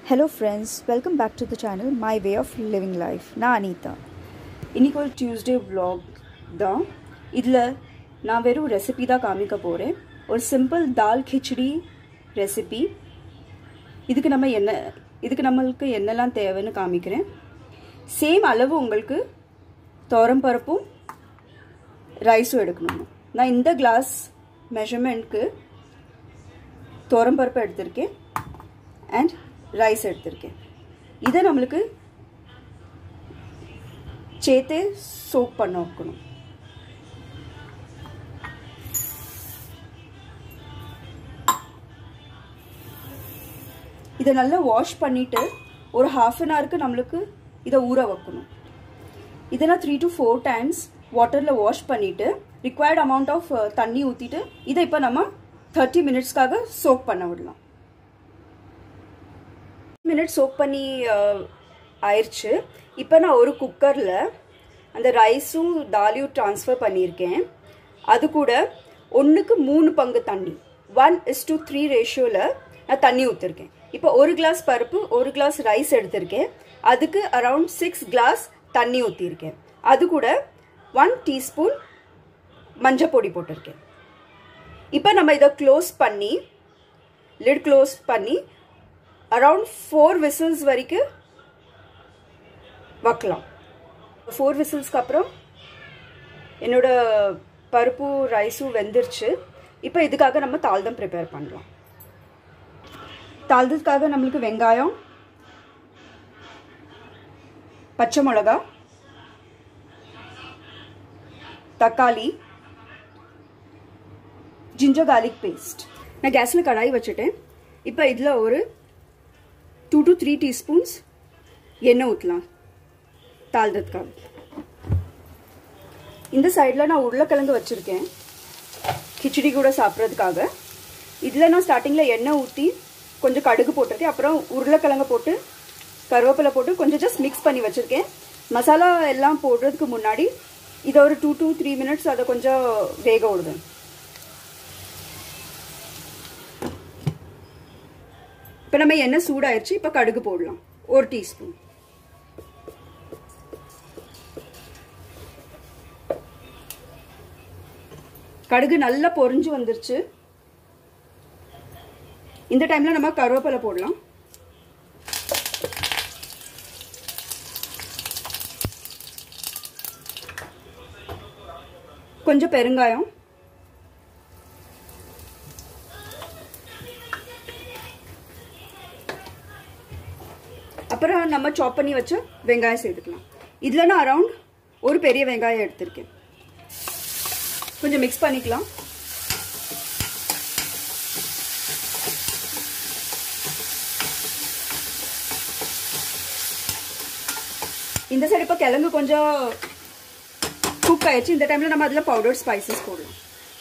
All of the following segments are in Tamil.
hello friends welcome back to the channel my way of living life நான் அனிதா இன்றைக்கி ஒரு டியூஸ்டே vlog தான் இதில் நான் வெறும் ரெசிபி தான் காமிக்க போகிறேன் ஒரு சிம்பிள் தால் கிச்சடி ரெசிபி இதுக்கு நம்ம என்ன இதுக்கு நம்மளுக்கு என்னெல்லாம் தேவைன்னு காமிக்கிறேன் சேம் அளவு உங்களுக்கு துவரம் பருப்பும் ரைஸும் எடுக்கணும் நான் இந்த கிளாஸ் மெஷர்மெண்ட்க்கு துவரம் பருப்பு எடுத்திருக்கேன் அண்ட் ரைஸ் எடுத்திருக்கேன் இதை நம்மளுக்கு சேர்த்தே சோப் பண்ண வைக்கணும் இதை நல்லா வாஷ் பண்ணிவிட்டு ஒரு ஹாஃப் அன் ஹவருக்கு நம்மளுக்கு இதை ஊற வைக்கணும் இதை நான் த்ரீ டு ஃபோர் டைம்ஸ் வாட்டரில் வாஷ் பண்ணிவிட்டு ரிக்வயர்ட் அமௌண்ட் ஆஃப் தண்ணி ஊற்றிட்டு இதை இப்போ நம்ம தேர்ட்டி மினிட்ஸ்க்காக சோக் பண்ண விடலாம் மினிட் சோக் பண்ணி ஆயிடுச்சு இப்போ நான் ஒரு குக்கரில் அந்த ரைஸும் தாலியும் ட்ரான்ஸ்ஃபர் பண்ணியிருக்கேன் அது கூட ஒன்றுக்கு மூணு பங்கு தண்ணி ஒன் இஸ் டு த்ரீ ரேஷியோவில் நான் தண்ணி ஊற்றிருக்கேன் இப்போ ஒரு கிளாஸ் பருப்பு ஒரு கிளாஸ் ரைஸ் எடுத்திருக்கேன் அதுக்கு அரவுண்ட் சிக்ஸ் கிளாஸ் தண்ணி ஊற்றிருக்கேன் அது கூட ஒன் டீஸ்பூன் மஞ்சள் பொடி போட்டிருக்கேன் இப்போ நம்ம இதை க்ளோஸ் பண்ணி லிட் க்ளோஸ் பண்ணி அரவுண்ட் ஃபோர் விசில்ஸ் வரைக்கும் வைக்கலாம் ஃபோர் விசில்ஸ்க்கு அப்புறம் என்னோட பருப்பு ரைஸும் வெந்துருச்சு இப்போ இதுக்காக நம்ம தால்தம் ப்ரிப்பேர் பண்ணலாம் தால்தத்துக்காக நம்மளுக்கு வெங்காயம் பச்சை மிளகா தக்காளி ஜிஞ்சர் கார்லிக் பேஸ்ட் நான் கேஸில் கடாய் வச்சுட்டேன் இப்போ இதில் ஒரு டூ டு த்ரீ டீஸ்பூன்ஸ் எண்ணெய் ஊற்றலாம் தாழ்ந்ததுக்காக இந்த சைடில் நான் உருளைக்கிழங்கு வச்சுருக்கேன் கிச்சடி கூட சாப்பிட்றதுக்காக இதில் நான் ஸ்டார்டிங்கில் எண்ணெய் ஊற்றி கொஞ்சம் கடுகு போட்டிருக்கேன் அப்புறம் உருளைக்கிழங்கு போட்டு கருவேப்பிலை போட்டு கொஞ்சம் ஜஸ்ட் மிக்ஸ் பண்ணி வச்சுருக்கேன் மசாலா எல்லாம் போடுறதுக்கு முன்னாடி இதை ஒரு டூ டூ த்ரீ மினிட்ஸ் அதை கொஞ்சம் வேக விடுவேன் இப்போ நம்ம எண்ணெய் சூடாயிருச்சு இப்போ கடுகு போடலாம் ஒரு டீஸ்பூன் கடுகு நல்லா பொறிஞ்சு வந்துருச்சு இந்த டைம்ல நம்ம கருவேப்பிலை போடலாம் கொஞ்சம் பெருங்காயம் அப்புறம் நம்ம சாப் பண்ணி வச்ச வெங்காயம் சேர்த்துக்கலாம் இதில் நான் அரவுண்ட் ஒரு பெரிய வெங்காயம் எடுத்திருக்கேன் கொஞ்சம் மிக்ஸ் பண்ணிக்கலாம் இந்த சைடு இப்போ கிழங்கு கொஞ்சம் குக் ஆயிடுச்சு இந்த டைமில் நம்ம அதில் பவுடர் ஸ்பைசஸ் போடலாம்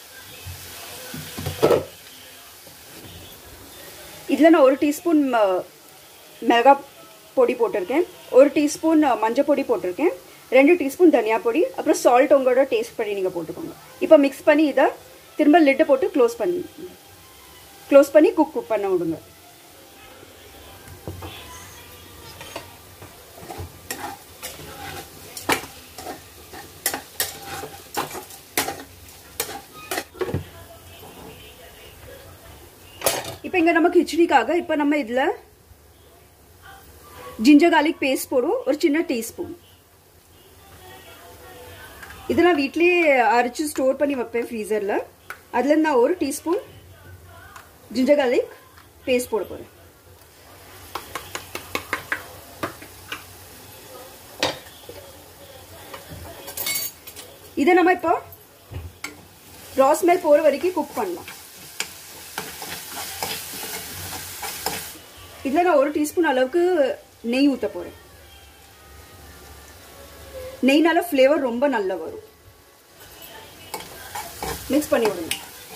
இதில் நான் ஒரு டீஸ்பூன் மிளகா பொடி போட்டிருக்கேன் ஒரு டீஸ்பூன் மஞ்சள் பொடி போட்டிருக்கேன் ரெண்டு டீஸ்பூன் தனியா பொடி அப்புறம் சால்ட் உங்களோட டேஸ்ட் பண்ணி நீங்கள் போட்டுக்கோங்க இப்போ மிக்ஸ் பண்ணி இதை திரும்ப லிட்டை போட்டு க்ளோஸ் பண்ணி க்ளோஸ் பண்ணி குக் குக் பண்ண விடுங்க இப்போ இங்கே நம்ம கிச்சடிக்காக இப்போ நம்ம இதில் ஜிஞ்சர் கார்லிக் பேஸ்ட் போடுவோம் ஒரு சின்ன டீஸ்பூன் இதெல்லாம் வீட்லேயே அரைச்சி ஸ்டோர் பண்ணி வைப்பேன் ஃப்ரீசரில் அதுலேருந்து நான் ஒரு டீஸ்பூன் ஜிஞ்சர் கார்லிக் பேஸ்ட் போட போகிறேன் இதை நம்ம இப்போ ரா ஸ்மெல் போகிற வரைக்கும் குக் பண்ணலாம் இதில் நான் ஒரு டீஸ்பூன் அளவுக்கு நெய் ஊற்ற போகிறேன் நெய்னால ஃப்ளேவர் ரொம்ப நல்லா வரும் மிக்ஸ் பண்ணி விடுங்க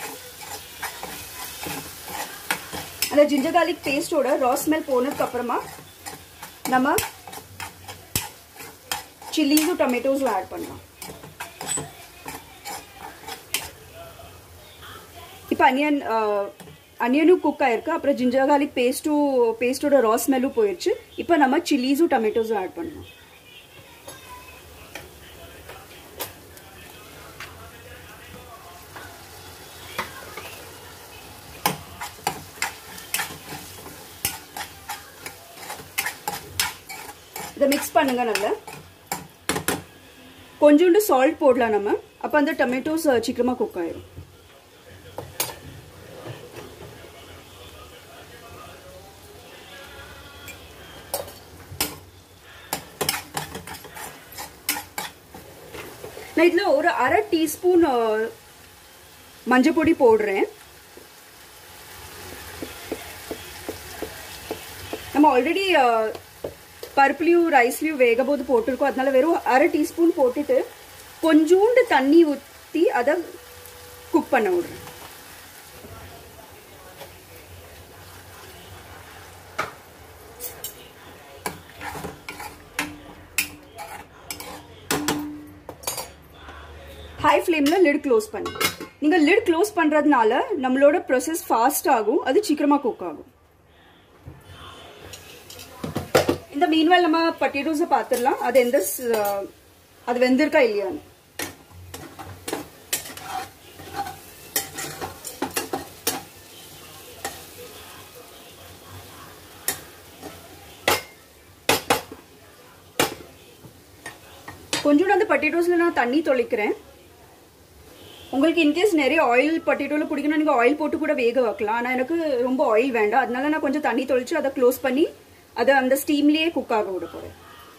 அந்த ஜிஞ்சர் கார்லிக் பேஸ்டோட ரா ஸ்மெல் போனதுக்கு அப்புறமா நம்ம சில்லிஸும் டொமேட்டோஸும் ஆட் பண்ணலாம் இப்போ அனியன் அனியனும் குக் ஆயிருக்கு அப்புறம் ஜிஞ்சர் கார்லிக் பேஸ்ட்டும் பேஸ்ட்டோட ரா ஸ்மெல்லும் போயிடுச்சு இப்போ நம்ம சில்லிஸும் டொமேட்டோஸும் ஆட் பண்ணலாம் இதை மிக்ஸ் பண்ணுங்க நல்லா கொஞ்சோண்டு சால்ட் போடலாம் நம்ம அப்போ அந்த டொமேட்டோஸ் சீக்கிரமாக குக் ஆயிரும் நான் இதில் ஒரு அரை டீஸ்பூன் மஞ்சள் பொடி போடுறேன் நம்ம ஆல்ரெடி பருப்புலையும் ரைஸ்லையும் வேக போது போட்டிருக்கோம் அதனால வெறும் அரை டீஸ்பூன் போட்டுட்டு கொஞ்சோண்டு தண்ணி ஊற்றி அதை குக் பண்ண விடுறேன் ஹை ஃப்ளேமில் லிட் க்ளோஸ் பண்ணி நீங்கள் லிட் க்ளோஸ் பண்ணுறதுனால நம்மளோட ப்ரொசஸ் ஃபாஸ்ட் ஆகும் அது சீக்கிரமாக குக் ஆகும் இந்த மீன்வேல் நம்ம பட்டேட்டோஸை பார்த்துடலாம் அது எந்த அது வெந்திருக்கா இல்லையான்னு கொஞ்சோண்டு அந்த பட்டேட்டோஸில் நான் தண்ணி தொளிக்கிறேன் உங்களுக்கு இன்கேஸ் நிறைய ஆயில் பட்டேட்டோவில் பிடிக்கணும் நீங்கள் ஆயில் போட்டு கூட வேக வைக்கலாம் ஆனால் எனக்கு ரொம்ப ஆயில் வேண்டாம் அதனால நான் கொஞ்சம் தண்ணி தொளிச்சு அதை க்ளோஸ் பண்ணி அதை அந்த ஸ்டீம்லேயே குக் ஆக விட போகிறேன்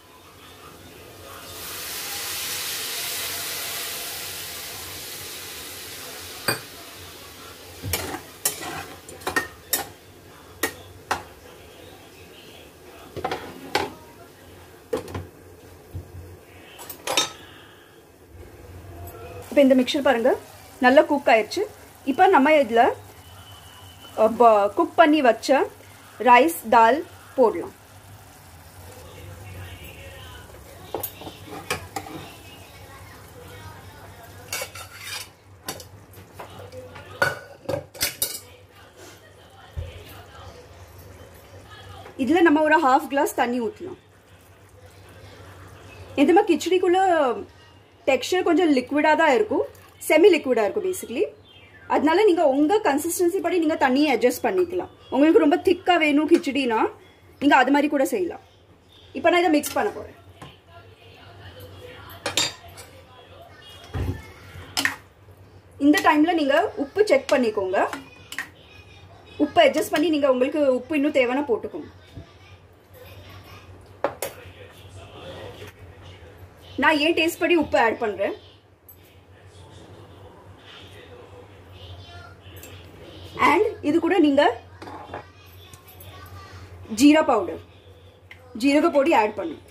இப்போ இந்த மிக்சர் பாருங்கள் நல்லா குக் ஆயிடுச்சு இப்போ நம்ம இதில் குக் பண்ணி வச்ச ரைஸ் தால் போடலாம் இதில் நம்ம ஒரு ஹாஃப் கிளாஸ் தண்ணி ஊற்றலாம் இந்த மாதிரி கிச்சடிக்குள்ளே டெக்ஸ்டர் கொஞ்சம் லிக்விடாக தான் இருக்கும் செமி லிக்விடாக இருக்கும் பேசிக்லி அதனால நீங்கள் உங்கள் கன்சிஸ்டன்சி படி நீங்கள் தண்ணியை அட்ஜஸ்ட் பண்ணிக்கலாம் உங்களுக்கு ரொம்ப திக்காக வேணும் கிச்சடினா நீங்கள் அது மாதிரி கூட செய்யலாம் இப்போ நான் இதை மிக்ஸ் பண்ண போகிறேன் இந்த டைமில் நீங்கள் உப்பு செக் பண்ணிக்கோங்க உப்பை அட்ஜஸ்ட் பண்ணி நீங்கள் உங்களுக்கு உப்பு இன்னும் தேவைன்னா போட்டுக்கோங்க நான் ஏன் டேஸ்ட் படி உப்பு ஆட் பண்ணுறேன் அண்ட் இது கூட நீங்கள் ஜீரா பவுடர் ஜீரக பொடி ஆட் பண்ணும்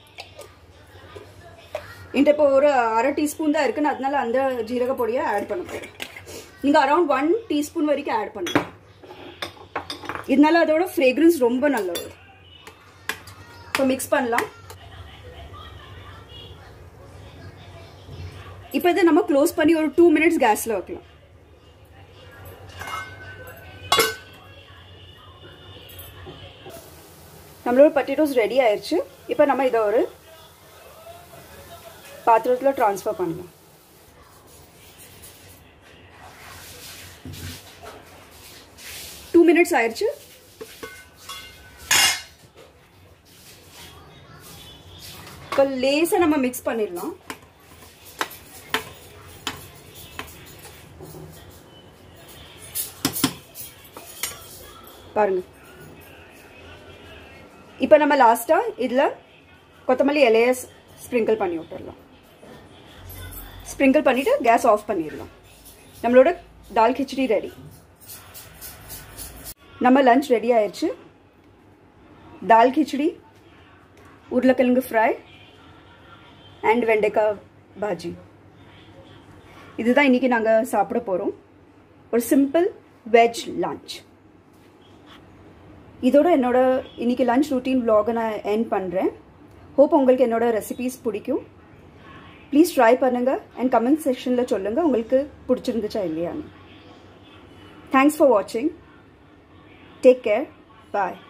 என்கிட்ட இப்போ ஒரு அரை டீஸ்பூன் தான் இருக்குன்னு அதனால அந்த ஜீரக பொடியை ஆட் பண்ண போகிறேன் நீங்கள் அரௌண்ட் ஒன் டீஸ்பூன் வரைக்கும் ஆட் பண்ணுங்க இதனால அதோட ஃப்ரேக்ரன்ஸ் ரொம்ப நல்லா வரும் இப்போ மிக்ஸ் பண்ணலாம் இப்போ இதை நம்ம க்ளோஸ் பண்ணி ஒரு டூ மினிட்ஸ் கேஸில் வைக்கலாம் நம்மளோட பட்டேட்டோஸ் ரெடி ஆயிடுச்சு இப்போ நம்ம இதை ஒரு பாத்திரத்தில் ட்ரான்ஸ்ஃபர் பண்ணலாம் டூ மினிட்ஸ் ஆயிடுச்சு இப்போ லேசாக நம்ம மிக்ஸ் பண்ணிடலாம் பாருங்க இப்போ நம்ம லாஸ்ட்டாக இதில் கொத்தமல்லி இலைய ஸ்ப்ரிங்கிள் பண்ணி விட்டுடலாம் ஸ்ப்ரிங்கிள் பண்ணிவிட்டு கேஸ் ஆஃப் பண்ணிடலாம் நம்மளோட தால் கிச்சடி ரெடி நம்ம லஞ்ச் ரெடி ஆயிடுச்சு தால் கிச்சடி உருளைக்கிழங்கு ஃப்ரை அண்ட் வெண்டைக்காய் பாஜி இதுதான் இன்றைக்கி நாங்கள் சாப்பிட போகிறோம் ஒரு சிம்பிள் வெஜ் லஞ்ச் இதோட என்னோட இன்னைக்கு லஞ்ச் ரூட்டீன் vlog நான் என் பண்ணுறேன் ஹோப் உங்களுக்கு என்னோட ரெசிபீஸ் பிடிக்கும் ப்ளீஸ் ட்ரை பண்ணுங்கள் அண்ட் கமெண்ட் செக்ஷனில் சொல்லுங்கள் உங்களுக்கு பிடிச்சிருந்துச்சா இல்லையான்னு தேங்க்ஸ் ஃபார் வாட்சிங் டேக் கேர் பாய்